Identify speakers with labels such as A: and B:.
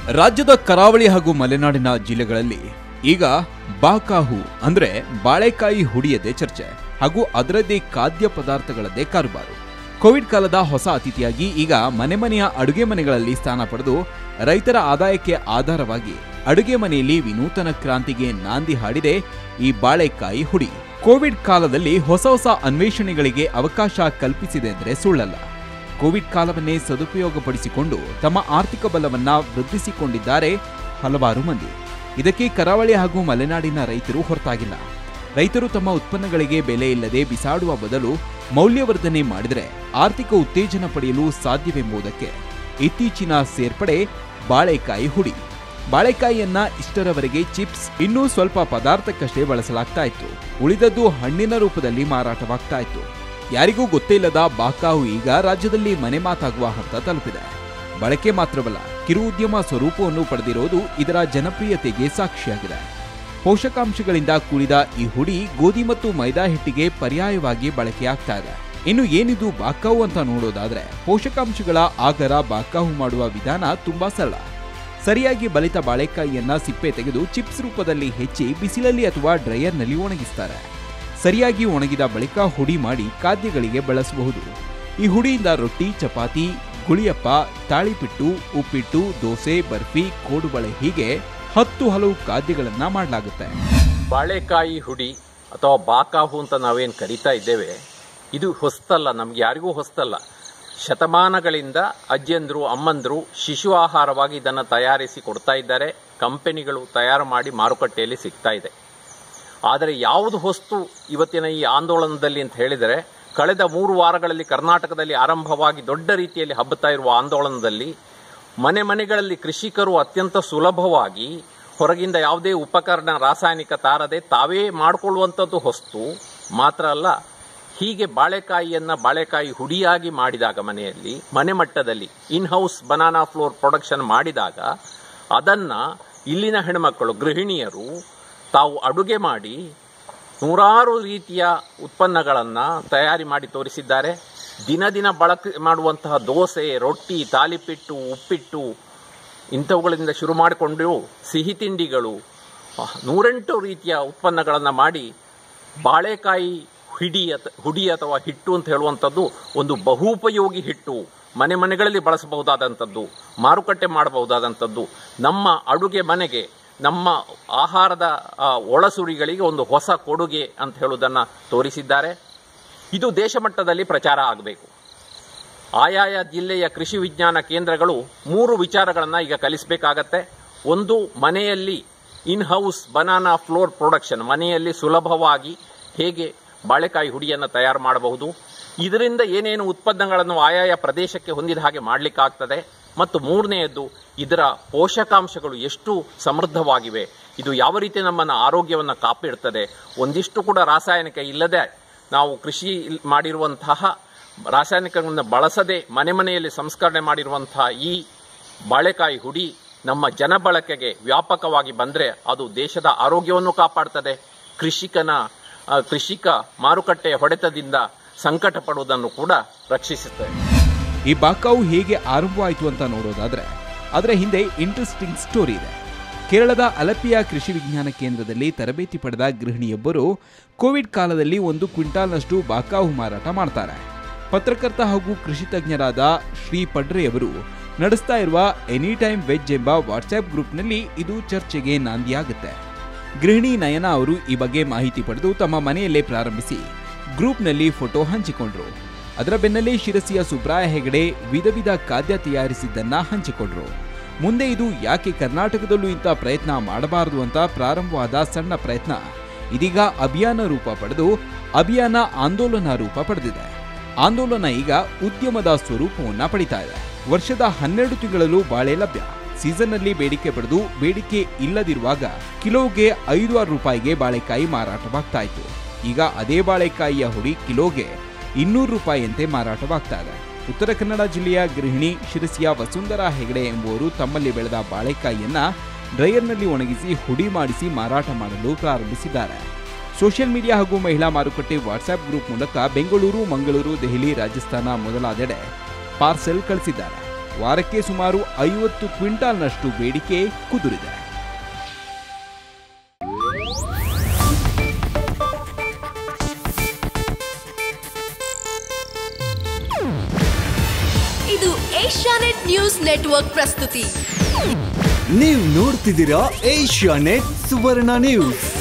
A: ರಾಜ್ಯದ ಕರಾವಳಿ ಹಾಗೂ ಮಲೆನಾಡಿನ ಜಿಲ್ಲೆಗಳಲ್ಲಿ ಈಗ ಬಾಕಾಹು ಅಂದ್ರೆ ಬಾಳೆಕಾಯಿ ಹುಡಿಯದೇ ಚರ್ಚೆ ಹಾಗೂ ಅದರದ್ದೇ ಖಾದ್ಯ ಪದಾರ್ಥಗಳದ್ದೇ ಕಾರುಬಾರು ಕೋವಿಡ್ ಕಾಲದ ಹೊಸ ಅತಿಥಿಯಾಗಿ ಈಗ ಮನೆ ಮನೆಯ ಅಡುಗೆ ಮನೆಗಳಲ್ಲಿ ಸ್ಥಾನ ಪಡೆದು ರೈತರ ಆದಾಯಕ್ಕೆ ಆಧಾರವಾಗಿ ಅಡುಗೆ ಮನೆಯಲ್ಲಿ ವಿನೂತನ ಕ್ರಾಂತಿಗೆ ನಾಂದಿ ಹಾಡಿದೆ ಈ ಬಾಳೆಕಾಯಿ ಹುಡಿ ಕೋವಿಡ್ ಕಾಲದಲ್ಲಿ ಹೊಸ ಹೊಸ ಅನ್ವೇಷಣೆಗಳಿಗೆ ಅವಕಾಶ ಕಲ್ಪಿಸಿದೆ ಅಂದರೆ ಸುಳ್ಳಲ್ಲ ಕೋವಿಡ್ ಕಾಲವನ್ನೇ ಸದುಪಯೋಗಪಡಿಸಿಕೊಂಡು ತಮ್ಮ ಆರ್ಥಿಕ ಬಲವನ್ನ ವೃದ್ಧಿಸಿಕೊಂಡಿದ್ದಾರೆ ಹಲವಾರು ಮಂದಿ ಇದಕ್ಕೆ ಕರಾವಳಿ ಹಾಗೂ ಮಲೆನಾಡಿನ ರೈತರು ಹೊರತಾಗಿಲ್ಲ ರೈತರು ತಮ್ಮ ಉತ್ಪನ್ನಗಳಿಗೆ ಬೆಲೆ ಇಲ್ಲದೆ ಬಿಸಾಡುವ ಬದಲು ಮೌಲ್ಯವರ್ಧನೆ ಮಾಡಿದರೆ ಆರ್ಥಿಕ ಉತ್ತೇಜನ ಪಡೆಯಲು ಸಾಧ್ಯವೆಂಬುದಕ್ಕೆ ಇತ್ತೀಚಿನ ಸೇರ್ಪಡೆ ಬಾಳೆಕಾಯಿ ಹುಡಿ ಬಾಳೆಕಾಯಿಯನ್ನ ಇಷ್ಟರವರೆಗೆ ಚಿಪ್ಸ್ ಇನ್ನೂ ಸ್ವಲ್ಪ ಪದಾರ್ಥಕ್ಕಷ್ಟೇ ಬಳಸಲಾಗ್ತಾ ಇತ್ತು ಉಳಿದದ್ದು ಹಣ್ಣಿನ ರೂಪದಲ್ಲಿ ಮಾರಾಟವಾಗ್ತಾ ಇತ್ತು ಯಾರಿಗೂ ಗೊತ್ತೇ ಇಲ್ಲದ ಬಾಕಾವು ಈಗ ರಾಜ್ಯದಲ್ಲಿ ಮನೆ ಮಾತಾಗುವ ಹಂತ ತಲುಪಿದೆ ಬಳಕೆ ಮಾತ್ರವಲ್ಲ ಕಿರು ಉದ್ಯಮ ಸ್ವರೂಪವನ್ನು ಪಡೆದಿರುವುದು ಇದರ ಜನಪ್ರಿಯತೆಗೆ ಸಾಕ್ಷಿಯಾಗಿದೆ ಪೋಷಕಾಂಶಗಳಿಂದ ಕೂಡಿದ ಈ ಹುಡಿ ಗೋಧಿ ಮತ್ತು ಮೈದಾ ಹಿಟ್ಟಿಗೆ ಪರ್ಯಾಯವಾಗಿ ಬಳಕೆಯಾಗ್ತಾ ಇದೆ ಇನ್ನು ಏನಿದು ಬಾಕಾವು ಅಂತ ನೋಡೋದಾದ್ರೆ ಪೋಷಕಾಂಶಗಳ ಆಗರ ಬಾಕಾವು ಮಾಡುವ ವಿಧಾನ ತುಂಬಾ ಸರಳ ಸರಿಯಾಗಿ ಬಲಿತ ಬಾಳೆಕಾಯಿಯನ್ನ ಸಿಪ್ಪೆ ತೆಗೆದು ಚಿಪ್ಸ್ ರೂಪದಲ್ಲಿ ಹೆಚ್ಚಿ ಬಿಸಿಲಲ್ಲಿ ಅಥವಾ ಡ್ರೈಯರ್ನಲ್ಲಿ ಒಣಗಿಸ್ತಾರೆ ಸರಿಯಾಗಿ ಒಣಗಿದ ಬಳಿಕ ಹುಡಿ ಮಾಡಿ ಖಾದ್ಯಗಳಿಗೆ ಬಳಸಬಹುದು ಈ ಹುಡಿಯಿಂದ ರೊಟ್ಟಿ ಚಪಾತಿ ಗುಳಿಯಪ್ಪ ತಾಳಿಪಿಟ್ಟು ಉಪ್ಪಿಟ್ಟು ದೋಸೆ ಬರ್ಫಿ ಕೋಡುಬಳೆ ಹೀಗೆ ಹತ್ತು ಹಲವು ಖಾದ್ಯಗಳನ್ನ ಮಾಡಲಾಗುತ್ತೆ
B: ಬಾಳೆಕಾಯಿ ಹುಡಿ ಅಥವಾ ಬಾಕಾಹು ಅಂತ ನಾವೇನು ಕರಿತಾ ಇದ್ದೇವೆ ಇದು ಹೊಸ್ತಲ್ಲ ನಮ್ಗೆ ಯಾರಿಗೂ ಹೊಸ್ತಲ್ಲ ಶತಮಾನಗಳಿಂದ ಅಜ್ಜಿಯಂದ್ರು ಅಮ್ಮಂದ್ರು ಶಿಶು ಆಹಾರವಾಗಿ ಇದನ್ನು ತಯಾರಿಸಿ ಕೊಡ್ತಾ ಇದ್ದಾರೆ ಕಂಪನಿಗಳು ತಯಾರು ಮಾಡಿ ಮಾರುಕಟ್ಟೆಯಲ್ಲಿ ಸಿಗ್ತಾ ಇದೆ ಆದರೆ ಯಾವುದು ಹೊಸ್ತು ಇವತ್ತಿನ ಈ ಆಂದೋಲನದಲ್ಲಿ ಅಂತ ಹೇಳಿದರೆ ಕಳೆದ ಮೂರು ವಾರಗಳಲ್ಲಿ ಕರ್ನಾಟಕದಲ್ಲಿ ಆರಂಭವಾಗಿ ದೊಡ್ಡ ರೀತಿಯಲ್ಲಿ ಹಬ್ಬುತ್ತಾ ಇರುವ ಆಂದೋಲನದಲ್ಲಿ ಮನೆ ಮನೆಗಳಲ್ಲಿ ಕೃಷಿಕರು ಅತ್ಯಂತ ಸುಲಭವಾಗಿ ಹೊರಗಿಂದ ಯಾವುದೇ ಉಪಕರಣ ರಾಸಾಯನಿಕ ತಾರದೆ ತಾವೇ ಮಾಡಿಕೊಳ್ಳುವಂಥದ್ದು ಹೊಸ್ತು ಮಾತ್ರ ಅಲ್ಲ ಹೀಗೆ ಬಾಳೆಕಾಯಿಯನ್ನ ಬಾಳೆಕಾಯಿ ಹುಡಿಯಾಗಿ ಮಾಡಿದಾಗ ಮನೆಯಲ್ಲಿ ಮನೆ ಮಟ್ಟದಲ್ಲಿ in house banana flour production ಮಾಡಿದಾಗ ಅದನ್ನ ಇಲ್ಲಿನ ಹೆಣ್ಮಕ್ಕಳು ಗೃಹಿಣಿಯರು ತಾವು ಅಡುಗೆ ಮಾಡಿ ನೂರಾರು ರೀತಿಯ ಉತ್ಪನ್ನಗಳನ್ನು ತಯಾರಿ ಮಾಡಿ ತೋರಿಸಿದ್ದಾರೆ ದಿನ ದಿನ ಬಳಕೆ ಮಾಡುವಂತಹ ದೋಸೆ ರೊಟ್ಟಿ ತಾಲಿಪಿಟ್ಟು ಉಪ್ಪಿಟ್ಟು ಇಂಥವುಗಳಿಂದ ಶುರು ಮಾಡಿಕೊಂಡು ಸಿಹಿ ತಿಂಡಿಗಳು ಅಹ್, ನೂರೆಂಟು ರೀತಿಯ ಉತ್ಪನ್ನಗಳನ್ನು ಮಾಡಿ ಬಾಳೆಕಾಯಿ ಹಿಡಿ ಅಥ- ಹುಡಿ ಅಥವಾ ಹಿಟ್ಟು ಅಂತ ಹೇಳುವಂಥದ್ದು ಒಂದು ಬಹುಪಯೋಗಿ ಹಿಟ್ಟು ಮನೆ ಮನೆಗಳಲ್ಲಿ ಬಳಸಬಹುದಾದಂಥದ್ದು ಮಾರುಕಟ್ಟೆ ಮಾಡಬಹುದಾದಂಥದ್ದು ನಮ್ಮ ಅಡುಗೆ ಮನೆಗೆ ನಮ್ಮ ಆಹಾರದ ಆ, ಒಳಸುರಿಗಳಿಗೆ ಒಂದು ಹೊಸ ಕೊಡುಗೆ ಅಂತ ಹೇಳುವುದನ್ನು ತೋರಿಸಿದ್ದಾರೆ ಇದು ದೇಶ ಮಟ್ಟದಲ್ಲಿ ಪ್ರಚಾರ ಆಗಬೇಕು ಆಯಾಯ ಜಿಲ್ಲೆಯ ಕೃಷಿ ವಿಜ್ಞಾನ ಕೇಂದ್ರಗಳು ಮೂರು ವಿಚಾರಗಳನ್ನು ಈಗ ಕಲಿಸಬೇಕಾಗತ್ತೆ ಒಂದು ಮನೆಯಲ್ಲಿ in house banana flour production ಮನೆಯಲ್ಲಿ ಸುಲಭವಾಗಿ ಹೇಗೆ ಬಾಳೆಕಾಯಿ ಹುಡಿಯನ್ನು ತಯಾರು ಮಾಡಬಹುದು ಇದರಿಂದ ಏನೇನು ಉತ್ಪನ್ನಗಳನ್ನು ಆಯಾಯ ಪ್ರದೇಶಕ್ಕೆ ಹೊಂದಿದ ಹಾಗೆ ಮಾಡಲಿಕ್ಕಾಗ್ತದೆ ಮತ್ತು ಮೂರನೆಯದ್ದು ಇದರ ಪೋಷಕಾಂಶಗಳು ಎಷ್ಟು ಸಮೃದ್ಧವಾಗಿವೆ ಇದು ಯಾವ ರೀತಿ ನಮ್ಮನ್ನು ಆರೋಗ್ಯವನ್ನು ಕಾಪಿಡ್ತದೆ ಒಂದಿಷ್ಟು ಕೂಡ ರಾಸಾಯನಿಕ ಇಲ್ಲದೆ ನಾವು ಕೃಷಿ ಇಲ್- ಮಾಡಿರುವಂತಹ ರಾಸಾಯನಿಕಗಳನ್ನು ಬಳಸದೆ ಮನೆ ಮನೆಯಲ್ಲಿ ಸಂಸ್ಕರಣೆ ಮಾಡಿರುವಂತಹ ಈ ಬಾಳೆಕಾಯಿ ಹುಡಿ ನಮ್ಮ ಜನಬಳಕೆಗೆ ವ್ಯಾಪಕವಾಗಿ ಬಂದರೆ ಅದು ದೇಶದ ಆರೋಗ್ಯವನ್ನು ಕಾಪಾಡ್ತದೆ ಕೃಷಿಕನ ಆ, ಕೃಷಿಕ ಮಾರುಕಟ್ಟೆಯ ಹೊಡೆತದಿಂದ ಸಂಕಟ ಪಡುವುದನ್ನು ಕೂಡ ರಕ್ಷಿಸುತ್ತದೆ
A: ಈ ಬಾಕಾವು ಹೇಗೆ ಆರಂಭವಾಯಿತು ಅಂತ ನೋಡೋದಾದ್ರೆ ಅದರ ಹಿಂದೆ ಇಂಟ್ರೆಸ್ಟಿಂಗ್ ಸ್ಟೋರಿ ಇದೆ ಕೇರಳದ ಅಲಪಿಯ ಕೃಷಿ ವಿಜ್ಞಾನ ಕೇಂದ್ರದಲ್ಲಿ ತರಬೇತಿ ಪಡೆದ ಗೃಹಿಣಿಯೊಬ್ಬರು ಕೋವಿಡ್ ಕಾಲದಲ್ಲಿ ಒಂದು ಕ್ವಿಂಟಾಲ್ನಷ್ಟು ಬಾಕಾವು ಮಾರಾಟ ಮಾಡ್ತಾರೆ ಪತ್ರಕರ್ತ ಹಾಗೂ ಕೃಷಿ ತಜ್ಞರಾದ ಶ್ರೀ ಪಡ್ರೆಯವರು ನಡೆಸ್ತಾ ಇರುವ ಎನಿ ಟೈಮ್ ವೆಜ್ ಎಂಬ ವಾಟ್ಸ್ಆಪ್ ಗ್ರೂಪ್ನಲ್ಲಿ ಇದು ಚರ್ಚೆಗೆ ನಾಂದಿಯಾಗುತ್ತೆ ಗೃಹಿಣಿ ನಯನ ಅವರು ಈ ಬಗ್ಗೆ ಮಾಹಿತಿ ಪಡೆದು ತಮ್ಮ ಮನೆಯಲ್ಲೇ ಪ್ರಾರಂಭಿಸಿ ಗ್ರೂಪ್ನಲ್ಲಿ ಫೋಟೋ ಹಂಚಿಕೊಂಡ್ರು ಅದರ ಬೆನ್ನಲ್ಲೇ ಶಿರಸಿಯ ಸುಬ್ರಾಯ ಹೆಗಡೆ ವಿಧ ವಿಧ ಖಾದ್ಯ ತಯಾರಿಸಿದ್ದನ್ನ ಹಂಚಿಕೊಂಡ್ರು ಮುಂದೆ ಇದು ಯಾಕೆ ಕರ್ನಾಟಕದಲ್ಲೂ ಇಂಥ ಪ್ರಯತ್ನ ಮಾಡಬಾರದು ಅಂತ ಪ್ರಾರಂಭವಾದ ಸಣ್ಣ ಪ್ರಯತ್ನ ಇದೀಗ ಅಭಿಯಾನ ರೂಪ ಪಡೆದು ಅಭಿಯಾನ ಆಂದೋಲನ ರೂಪ ಪಡೆದಿದೆ ಆಂದೋಲನ ಈಗ ಉದ್ಯಮದ ಸ್ವರೂಪವನ್ನ ಪಡಿತಾ ಇದೆ ವರ್ಷದ ಹನ್ನೆರಡು ತಿಂಗಳಲ್ಲೂ ಬಾಳೆ ಲಭ್ಯ ಸೀಸನ್ನಲ್ಲಿ ಬೇಡಿಕೆ ಪಡೆದು ಬೇಡಿಕೆ ಇಲ್ಲದಿರುವಾಗ ಕಿಲೋಗೆ ಐದು ಆರು ರೂಪಾಯಿಗೆ ಬಾಳೆಕಾಯಿ ಮಾರಾಟವಾಗ್ತಾ ಇತ್ತು ಈಗ ಅದೇ ಬಾಳೆಕಾಯಿಯ ಹುಡಿ ಕಿಲೋಗೆ ಇನ್ನೂರು ರೂಪಾಯಿಯಂತೆ ಮಾರಾಟವಾಗ್ತಾ ಇದೆ ಉತ್ತರ ಕನ್ನಡ ಜಿಲ್ಲೆಯ ಗೃಹಿಣಿ ಶಿರಸಿಯ ವಸುಂಧರಾ ಹೆಗಡೆ ಎಂಬುವರು ತಮ್ಮಲ್ಲಿ ಬೆಳೆದ ಬಾಳೆಕಾಯಿಯನ್ನ ಡ್ರೈಯರ್ನಲ್ಲಿ ಒಣಗಿಸಿ ಹುಡಿ ಮಾಡಿಸಿ ಮಾರಾಟ ಮಾಡಲು ಪ್ರಾರಂಭಿಸಿದ್ದಾರೆ ಸೋಷಿಯಲ್ ಮೀಡಿಯಾ ಹಾಗೂ ಮಹಿಳಾ ಮಾರುಕಟ್ಟೆ ವಾಟ್ಸ್ಆಪ್ ಗ್ರೂಪ್ ಮೂಲಕ ಬೆಂಗಳೂರು ಮಂಗಳೂರು ದೆಹಲಿ ರಾಜಸ್ಥಾನ ಮೊದಲಾದೆಡೆ ಪಾರ್ಸೆಲ್ ಕಳಿಸಿದ್ದಾರೆ ವಾರಕ್ಕೆ ಸುಮಾರು ಐವತ್ತು ಕ್ವಿಂಟಾಲ್ನಷ್ಟು ಬೇಡಿಕೆ ಕುದುರಿದೆ
C: ಇದು ಏಷ್ಯಾನೆಟ್ ನ್ಯೂಸ್ ನೆಟ್ವರ್ಕ್ ಪ್ರಸ್ತುತಿ
D: ನೀವು ನೋಡ್ತಿದ್ದೀರಾ ಏಷ್ಯಾ ನೆಟ್ ಸುವರ್ಣ ನ್ಯೂಸ್